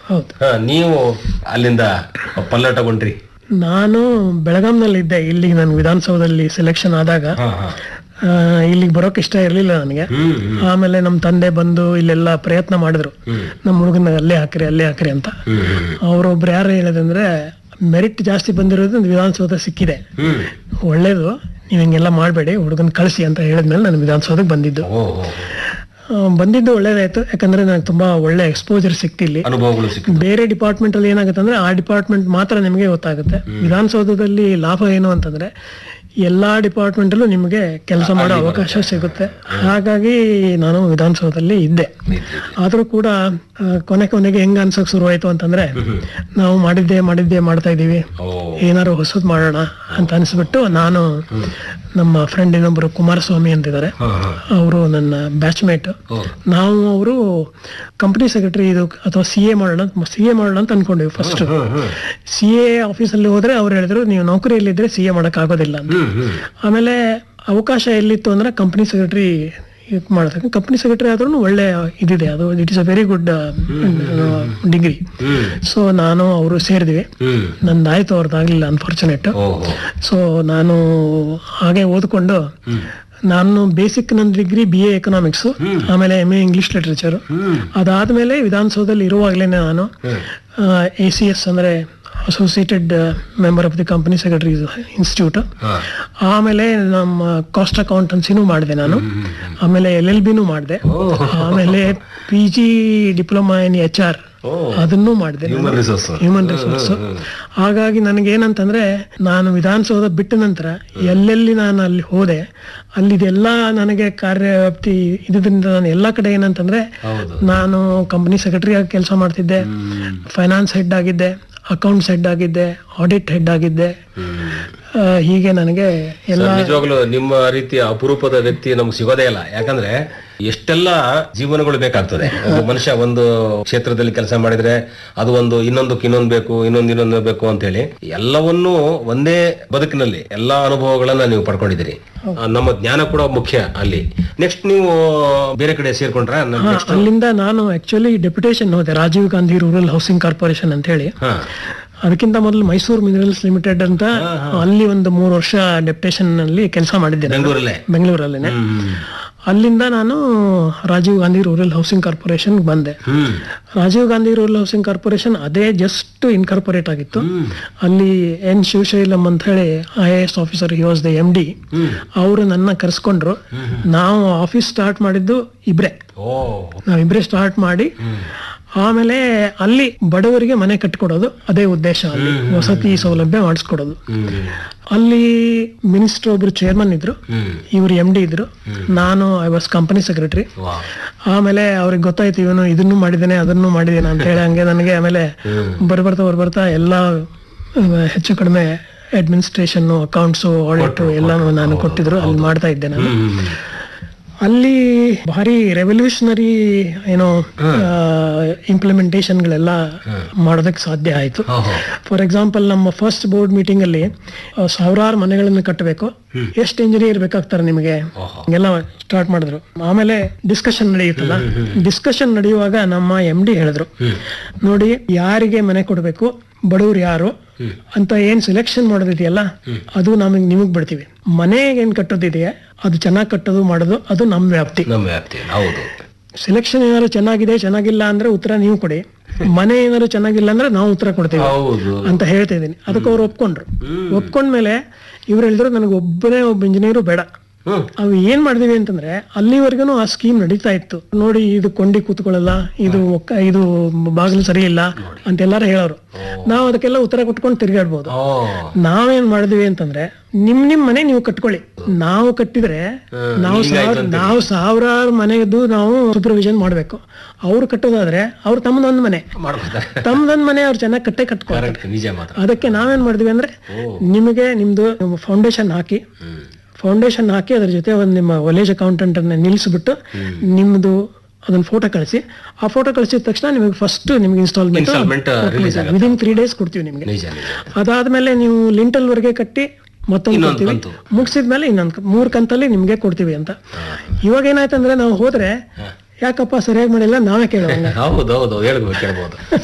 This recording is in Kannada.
ಹೌದು ಹಾ, ನೀವು ಅಲ್ಲಿಂದ ಪಲ್ಲಟಗೊಂಡ್ರಿ ನಾನು ಬೆಳಗಾಂನಲ್ಲಿ ಇದ್ದೆ ಇಲ್ಲಿಗೆ ನಾನು ವಿಧಾನಸೌಧದಲ್ಲಿ ಸೆಲೆಕ್ಷನ್ ಆದಾಗ ಹಾ ಹಾ ಆ, ಇಲ್ಲಿಗೆ ಬರೋಕ್ ಇಷ್ಟ ಇರಲಿಲ್ಲ ನನಗೆ ಹ್ಮ್ ಹ್ಮ್ ಆಮೇಲೆ ನಮ್ಮ ತಂದೆ ಬಂದು ಇಲ್ಲೆಲ್ಲ ಪ್ರಯತ್ನ ಮಾಡಿದ್ರು ನಮ್ಮ ಹುಡುಗನ ಅಲ್ಲೇ ಹಾಕ್ರಿ ಅಲ್ಲೇ ಹಾಕ್ರಿ ಅಂತ ಹ್ಮ್ ಹ್ಮ್ ಅವರೊಬ್ರು ಯಾರು ಹೇಳಿದಂದ್ರೆ ಮೆರಿಟ್ ಜಾಸ್ತಿ ಬಂದಿರೋದು ವಿಧಾನಸೌಧ ಸಿಕ್ಕಿದೆ ಹ್ಮ್ ಒಳ್ಳೇದು ನೀವು ಹಿಂಗೆಲ್ಲ ಮಾಡಬೇಡಿ ಹುಡುಗನ್ ಕಳಿಸಿ ಅಂತ ಹೇಳಿದ್ಮೇಲೆ ನಾನು ವಿಧಾನಸೌಧಕ್ಕೆ ಬಂದಿದ್ದು ಓ ಓ, ಓ. ಆ, ಬಂದಿದ್ದು ಒಳ್ಳೇದಾಯ್ತು ಯಾಕಂದ್ರೆ ನನಗೆ ತುಂಬಾ ಒಳ್ಳೆ ಎಕ್ಸ್ಪೋಜರ್ ಸಿಕ್ತಿಲ್ಲಿ ಅನುಭವಗಳು ಸಿಕ್ಕ ಬೇರೆ ಡಿಪಾರ್ಟ್ಮೆಂಟ್ ಅಲ್ಲಿ ಏನಾಗುತ್ತೆ ಅಂದ್ರೆ ಆ ಡಿಪಾರ್ಟ್ಮೆಂಟ್ ಮಾತ್ರ ನಿಮಗೆ ಗೊತ್ತಾಗುತ್ತೆ ವಿಧಾನಸೌಧದಲ್ಲಿ ಲಾಭ ಏನು ಅಂತಂದ್ರೆ ಎಲ್ಲಾ ಡಿಪಾರ್ಟ್ಮೆಂಟ್ ಅಲ್ಲೂ ನಿಮಗೆ ಕೆಲಸ ಮಾಡೋ ಅವಕಾಶ ಸಿಗುತ್ತೆ ಹಾಗಾಗಿ ನಾನು ವಿಧಾನಸೌಧದಲ್ಲಿ ಇದ್ದೆ ಆದ್ರೂ ಕೂಡ ಆ, ಕೊನೆ ಕೊನೆಗೆ ಹೆಂಗ ಅನ್ಸಕ್ ಶುರುವಾಯ್ತು ಅಂತಂದ್ರೆ ನಾವು ಮಾಡಿದ್ದೆ ಮಾಡಿದ್ದೆ ಮಾಡ್ತಾ ಇದೀವಿ ಓ ಏನಾರು ಹೊಸದ್ ಮಾಡೋಣ ಅಂತ ಅನ್ಸ್ಬಿಟ್ಟು ನಾನು ನಮ್ಮ ಫ್ರೆಂಡ್ ಇನ್ನೊಬ್ರು ಕುಮಾರಸ್ವಾಮಿ ಅಂತಿದ್ದಾರೆ ಹಾ ಹಾ ಅವರು ನನ್ನ ಬ್ಯಾಚ್ಮೇಟ್ ಓ ನಾವು ಅವರು ಕಂಪನಿ ಸೆಕ್ರೆಟರಿ ಇದು ಅಥವಾ ಸಿ ಎ ಮಾಡೋಣ ಸಿ ಎ ಮಾಡೋಣ ಅಂತ ಅನ್ಕೊಂಡ್ವಿ first hmm hmm C A ಆಫೀಸಲ್ಲಿ ಹೋದ್ರೆ ಅವ್ರು ಹೇಳಿದ್ರು ನೀವು ನೌಕರಿಯಲ್ಲಿದ್ರೆ ಸಿ ಎ ಮಾಡಕ್ ಆಗೋದಿಲ್ಲ ಅಂತ ಹ್ಮ್ ಹ್ಮ್ ಆಮೇಲೆ ಅವಕಾಶ ಎಲ್ಲಿತ್ತು ಅಂದ್ರೆ ಕಂಪನಿ ಸೆಕ್ರೆಟರಿ ಮಾಡೋದಕ್ಕೆ ಕಂಪನಿ ಸೆಕ್ರೆಟರಿ ಆದ್ರೂ ಒಳ್ಳೆ ಇದಿದೆ ಅದು it is a very good degree hmm so ನಾನು ಅವರು ಸೇರಿದ್ವಿ ಹ್ಮ್ ನಂದಾಯ್ತು ಅವ್ರದ್ದಾಗ್ಲಿಲ್ಲ ಅನ್ಫಾರ್ಚುನೇಟ್ ಓಹೋ ಸೊ ನಾನು ಹಾಗೆ ಓದ್ಕೊಂಡು ನಾನು ಬೇಸಿಕ್ ನನ್ನ ಡಿಗ್ರಿ ಬಿ ಎ ಎಕನಾಮಿಕ್ಸ್ ಆಮೇಲೆ M A English literature hmm ಅದಾದ್ಮೇಲೆ ವಿಧಾನಸೌಧದಲ್ಲಿ ಇರುವಾಗಲೇ ನಾನು ಎ ಸಿ ಎಸ್ ಅಂದ್ರೆ associated member of the company secretary institute ಹಾ ಆಮೇಲೆ ನಮ್ಮ ಕಾಸ್ಟ್ ಅಕೌಂಟೆನ್ಸಿನೂ ಮಾಡಿದೆ ನಾನು ಆಮೇಲೆ ಎಲ್ ಎಲ್ ಬಿನೂ ಮಾಡಿದೆ ಆಮೇಲೆ P G diploma in H R ಓ ಅದನ್ನೂ ಮಾಡಿದೆ ಹ್ಯೂಮನ್ ರಿಸೋರ್ಸ್ ಹ್ಯೂಮನ್ ರಿಸೋರ್ಸ್ ಹಾಗಾಗಿ ನನಗೆ ಏನಂತಂದ್ರೆ ನಾನು ವಿಧಾನಸೌಧ ಬಿಟ್ಟ ನಂತರ ಎಲ್ಲೆಲ್ಲಿ ನಾನು ಅಲ್ಲಿ ಹೋದೆ ಅಲ್ಲಿದೆಲ್ಲ ನನಗೆ ಕಾರ್ಯವ್ಯಾಪ್ತಿ ಇದರಿಂದ ನಾನು ಎಲ್ಲ ಕಡೆ ಏನಂತಂದ್ರೆ ಹೌದು ನಾನು ಕಂಪನಿ ಸೆಕ್ರೆಟರಿ ಆಗಿ ಕೆಲಸ ಮಾಡ್ತಿದ್ದೆ ಫೈನಾನ್ಸ್ ಹೆಡ್ ಆಗಿದ್ದೆ ಅಕೌಂಟ್ಸ್ ಹೆಡ್ ಆಗಿದ್ದೆ ಆಡಿಟ್ ಹೆಡ್ ಆಗಿದ್ದೆ ಆ, ಹೀಗೆ ನನಗೆ ಎಲ್ಲ ಸರ್, ನಿಜವಾಗ್ಲೂ ನಿಮ್ಮ ರೀತಿಯ ಅಪರೂಪದ ವ್ಯಕ್ತಿ ನಮ್ಗೆ ಸಿಗೋದೇ ಇಲ್ಲ ಯಾಕಂದ್ರೆ ಎಷ್ಟೆಲ್ಲ ಜೀವನಗಳು ಬೇಕಾಗ್ತದೆ ಒಬ್ಬ ಮನುಷ್ಯ ಒಂದು ಕ್ಷೇತ್ರದಲ್ಲಿ ಕೆಲಸ ಮಾಡಿದ್ರೆ ಅದು ಒಂದು ಇನ್ನೊಂದಕ್ಕೆ ಇನ್ನೊಂದು ಬೇಕು ಇನ್ನೊಂದು ಇನ್ನೊಂದು ಬೇಕು ಅಂತ ಹೇಳಿ ಎಲ್ಲವನ್ನೂ ಒಂದೇ ಬದುಕಿನಲ್ಲಿ ಎಲ್ಲಾ ಅನುಭವಗಳನ್ನ ನೀವು ಪಡ್ಕೊಂಡಿದ್ದೀರಿ ಆ, ನಮ್ಮ ಜ್ಞಾನ ಕೂಡ ಮುಖ್ಯ ಅಲ್ಲಿ ನೆಕ್ಸ್ಟ್ ನೀವು ಬೇರೆ ಕಡೆ ಸೇರ್ಕೊಂಡ್ರ ಹಾ, ಅಲ್ಲಿಂದ ನಾನು ಆಕ್ಚುಲಿ ಡೆಪ್ಯುಟೇಷನ್ ಹೋದೆ Rajiv Gandhi rural housing corporation ಅಂತ ಹೇಳಿ ಹಾ ಅದಕ್ಕಿಂತ ಮೊದಲು ಮೈಸೂರು ಮಿನರಲ್ಸ್ ಲಿಮಿಟೆಡ್ ಅಂತ ಅಲ್ಲಿ ಒಂದು ಮೂರು ವರ್ಷ ಡೆಪ್ಯುಟೇಷನ್ ನಲ್ಲಿ ಕೆಲಸ ಮಾಡಿದ್ದೆ ನಾನು. ಬೆಂಗಳೂರಲ್ಲೇ ಬೆಂಗಳೂರಲ್ಲೇನೆ ಹ್ಮ್ ಅಲ್ಲಿಂದ ನಾನು Rajiv Gandhi rural housing corporation ಬಂದೆ hmm Rajiv Gandhi rural housing corporation ಅದೇ ಜಸ್ಟ್ ಇನ್ಕಾರ್ಪೊರೇಟ್ ಆಗಿತ್ತು ಅಲ್ಲಿ ಎನ್ ಶಿವಶೈಲಂ ಅಂತ ಹೇಳಿ I A S officer he was the M D ಅವರು ನನ್ನ ಕರೆಸ್ಕೊಂಡ್ರು ನಾವು ಆಫೀಸ್ ಸ್ಟಾರ್ಟ್ ಮಾಡಿದ್ದು ಇಬ್ರೆ ಓ ನಾವಿಬ್ರೆ ಸ್ಟಾರ್ಟ್ ಮಾಡಿ ಆಮೇಲೆ ಅಲ್ಲಿ ಬಡವರಿಗೆ ಮನೆ ಕಟ್ಕೊಡೋದು ಅದೇ ಉದ್ದೇಶ ಅಲ್ಲಿ ವಸತಿ ಸೌಲಭ್ಯ ಮಾಡಿಸ್ಕೊಡೋದು ಹ್ಮ್ ಅಲ್ಲಿ ಮಿನಿಸ್ಟರ್ ಒಬ್ರು ಚೇರ್ಮನ್ ಇದ್ರು ಹ್ಮ್ ಇವ್ರು ಎಂ ಡಿ ಇದ್ರು ನಾನು ಐ ವಾಸ್ ಕಂಪನಿ ಸೆಕ್ರೆಟರಿ ವಾ ಆಮೇಲೆ ಅವ್ರಿಗೆ ಗೊತ್ತಾಯ್ತು ಇವನು ಇದನ್ನು ಮಾಡಿದ್ದೇನೆ ಅದನ್ನು ಮಾಡಿದ್ದೇನೆ ಅಂತ ಹೇಳಿ ಹಂಗೆ ನನಗೆ ಆಮೇಲೆ ಬರ್ಬರ್ತಾ ಬರ್ಬರ್ತಾ ಎಲ್ಲ ಆ, ಹೆಚ್ಚು ಕಡಿಮೆ ಅಡ್ಮಿನಿಸ್ಟ್ರೇಷನ್ ಅಕೌಂಟ್ಸು ಆಡಿಟ್ ಎಲ್ಲಾನು ನಾನು ಕೊಟ್ಟಿದ್ರು ಅಲ್ಲಿ ಮಾಡ್ತಾ ಇದ್ದೆ ನಾನು ಹ್ಮ್ ಅಲ್ಲಿ ಭಾರಿ ರೆವಲ್ಯೂಷನರಿ ಏನೋ ಇಂಪ್ಲಿಮೆಂಟೇಷನ್ಗಳೆಲ್ಲ ಮಾಡೋದಕ್ಕೆ ಸಾಧ್ಯ ಆಯ್ತು ಓಹೋ ಫಾರ್ ಎಕ್ಸಾಂಪಲ್ ನಮ್ಮ ಫಸ್ಟ್ ಬೋರ್ಡ್ ಮೀಟಿಂಗ್ ಅಲ್ಲಿ ಆ, ಸಾವಿರಾರು ಮನೆಗಳನ್ನು ಕಟ್ಟಬೇಕು ಎಷ್ಟು ಇಂಜಿನಿಯರ್ ಬೇಕಾಗ್ತಾರೆ ನಿಮಗೆ ಓಹೋ ಎಲ್ಲ ಸ್ಟಾರ್ಟ್ ಮಾಡಿದ್ರು ಆಮೇಲೆ ಡಿಸ್ಕಷನ್ ನಡೆಯುತ್ತಲ್ಲ ಡಿಸ್ಕಷನ್ ನಡೆಯುವಾಗ ನಮ್ಮ ಎಂ ಡಿ ಹೇಳಿದ್ರು ನೋಡಿ ಯಾರಿಗೆ ಮನೆ ಕೊಡಬೇಕು ಬಡವ್ರು ಯಾರು ಅಂತ ಏನ್ ಸೆಲೆಕ್ಷನ್ ಮಾಡೋದಿದೆಯಲ್ಲ ಅದು ನಮಗೆ ನಿಮಗ್ ಬಿಡ್ತೀವಿ ಮನೆಗೆ ಏನ್ ಕಟ್ಟೋದಿದೆಯಾ ಅದು ಚೆನ್ನಾಗಿ ಕಟ್ಟೋದು ಮಾಡೋದು ಅದು ನಮ್ಮ ವ್ಯಾಪ್ತಿ ನಮ್ಮ ವ್ಯಾಪ್ತಿ ಹೌದು ಸೆಲೆಕ್ಷನ್ ಏನಾದ್ರು ಚೆನ್ನಾಗಿದೆ ಚೆನ್ನಾಗಿಲ್ಲ ಅಂದ್ರೆ ಉತ್ತರ ನೀವು ಕೊಡಿ ಮನೆ ಏನಾದ್ರು ಚೆನ್ನಾಗಿಲ್ಲ ಅಂದ್ರೆ ನಾವು ಉತ್ತರ ಕೊಡ್ತೀವಿ ಹೌದು ಅಂತ ಹೇಳ್ತಾ ಇದೀನಿ ಅದಕ್ಕೆ ಅವ್ರು ಒಪ್ಕೊಂಡ್ರು ಒಪ್ಕೊಂಡ್ಮೇಲೆ ಇವ್ರು ಹೇಳಿದ್ರು ನನಗೆ ಒಬ್ಬನೇ ಒಬ್ಬ ಇಂಜಿನಿಯರು ಬೇಡ ಹ್ಮ್ ಅವು ಏನ್ ಮಾಡಿದೀವಿ ಅಂತಂದ್ರೆ ಅಲ್ಲಿವರೆಗೂ ಆ ಸ್ಕೀಮ್ ನಡೀತಾ ಇತ್ತು ನೋಡಿ ಇದು ಕೊಂಡಿ ಕೂತ್ಕೊಳ್ಳಲ್ಲ ಇದು ಒಕ್ಕ ಇದು ಬಾಗಿಲು ಸರಿ ಇಲ್ಲ ಅಂತೆಲ್ಲಾರು ಹೇಳೋರು ನಾವು ಅದಕ್ಕೆಲ್ಲ ಉತ್ತರ ಕೊಟ್ಕೊಂಡು ತಿರ್ಗಾಡ್ಬೋದು ಓ ನಾವೇನ್ ಮಾಡಿದ್ವಿ ಅಂತಂದ್ರೆ ನಿಮ್ ನಿಮ್ ಮನೆ ನೀವು ಕಟ್ಕೊಳ್ಳಿ ನಾವು ಕಟ್ಟಿದ್ರೆ ನಾವು ಸಾವಿರ ನಾವು ಸಾವಿರಾರು ಮನೆಯದ್ದು ನಾವು ಸೂಪರ್ವಿಷನ್ ಮಾಡ್ಬೇಕು ಅವ್ರು ಕಟ್ಟೋದಾದ್ರೆ ಅವ್ರು ತಮ್ಮದೊಂದು ಮನೆ ಮಾಡ್ಕೊತಾರೆ ತಮ್ಮದೊಂದು ಮನೆ ಅವ್ರು ಚೆನ್ನಾಗಿ ಕಟ್ಟೆ ಕಟ್ಕೊಳ್ತಾರೆ ಕರೆಕ್ಟ್ ನಿಜ ಮಾತ್ರ ಅದಕ್ಕೆ ನಾವೇನ್ ಮಾಡಿದ್ವಿ ಅಂದ್ರೆ ನಿಮಗೆ ನಿಮ್ದು ಫೌಂಡೇಶನ್ ಹಾಕಿ ಹ್ಮ್ ಫೌಂಡೇಶನ್ ಹಾಕಿ ಅದ್ರ ಜೊತೆ ಒಂದು ನಿಮ್ಮ ವಿಲೇಜ್ ಅಕೌಂಟೆಂಟ್ ಅನ್ನ ನಿಲ್ಲಿಸ್ಬಿಟ್ಟು ನಿಮ್ದು ಅದನ್ನ ಫೋಟೋ ಕಳಿಸಿ ಆ ಫೋಟೋ ಕಳಿಸಿದ ತಕ್ಷಣ ನಿಮಗೆ ಫಸ್ಟ್ ನಿಮ್ಗೆ ಇನ್ಸ್ಟಾಲ್ಮೆಂಟ್ ಇನ್ಸ್ಟಾಲ್ಮೆಂಟ್ ರಿಲೀಸ್ ಆಗುತ್ತೆ ವಿದಿನ್ ತ್ರೀ ಡೇಸ್ ಕೊಡ್ತೀವಿ ನಿಮ್ಗೆ ನಿಜ ನಿಜ ಅದಾದ್ಮೇಲೆ ನೀವು ಲಿಂಟಲ್ ವರೆಗೆ ಕಟ್ಟಿ ಮತ್ತೊಂದು ಇನ್ನೊಂದು ಕೊಡ್ತೀವಿ ಕಂತು. ಮುಗಿಸಿದ್ಮೇಲೆ ಇನ್ನೊಂದು ಮೂರ್ ಕಂತಲ್ಲಿ ನಿಮ್ಗೆ ಕೊಡ್ತೀವಿ ಅಂತ ಇವಾಗ ಏನಾಯ್ತಂದ್ರೆ ನಾವು ಹೋದ್ರೆ ಯಾಕಪ್ಪ ಸರಿಯಾಗಿ ಮಾಡಿಲ್ಲ ನಾವೇ ಕೇಳೋಂಗ ಹೌದು ಹೌದು ಹೇಳ್ಬೋದು ಕೇಳ್ಬೋದು